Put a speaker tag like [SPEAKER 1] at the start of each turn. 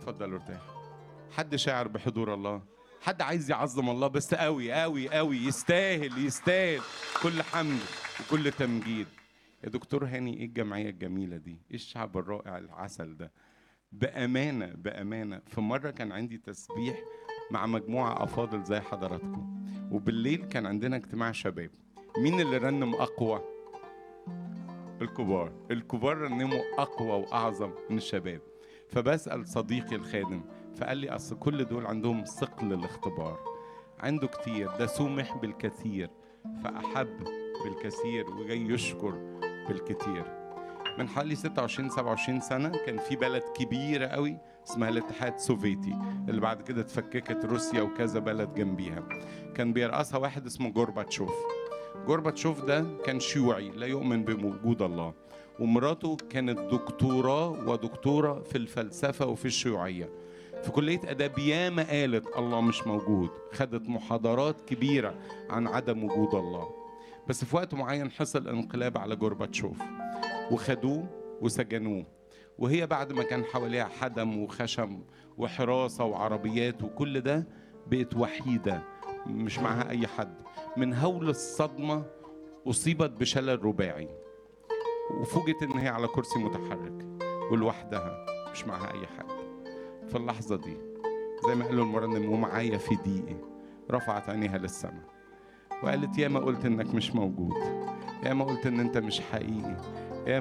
[SPEAKER 1] اتفضل ارتاح حد شاعر بحضور الله حد عايز يعظم الله بس قوي قوي قوي يستاهل يستاهل كل حمد وكل تمجيد يا دكتور هاني ايه الجمعيه الجميله دي ايه الشعب الرائع العسل ده بامانه بامانه في مره كان عندي تسبيح مع مجموعه افاضل زي حضراتكم وبالليل كان عندنا اجتماع شباب مين اللي رنم اقوى الكبار الكبار رنموا اقوى واعظم من الشباب فبسال صديقي الخادم فقال لي اصل كل دول عندهم ثقل الاختبار عنده كتير ده سمح بالكثير فاحب بالكثير وجاي يشكر بالكتير من حوالي 26 27 سنه كان في بلد كبيره قوي اسمها الاتحاد السوفيتي اللي بعد كده اتفككت روسيا وكذا بلد جنبيها كان بيرأسها واحد اسمه جورباتشوف جورباتشوف ده كان شيوعي لا يؤمن بوجود الله ومراته كانت دكتوراه ودكتورة في الفلسفة وفي الشيوعية في كلية آداب ياما قالت الله مش موجود خدت محاضرات كبيرة عن عدم وجود الله بس في وقت معين حصل انقلاب على جورباتشوف وخدوه وسجنوه وهي بعد ما كان حواليها حدم وخشم وحراسة وعربيات وكل ده بقت وحيدة مش معاها أي حد من هول الصدمة أصيبت بشلل رباعي وفوجئت إن هي على كرسي متحرك ولوحدها مش معاها أي حد في اللحظة دي زي ما قالوا المرنم ومعايا في دقيقة رفعت عينيها للسماء وقالت يا ما قلت إنك مش موجود يا ما قلت إن أنت مش حقيقي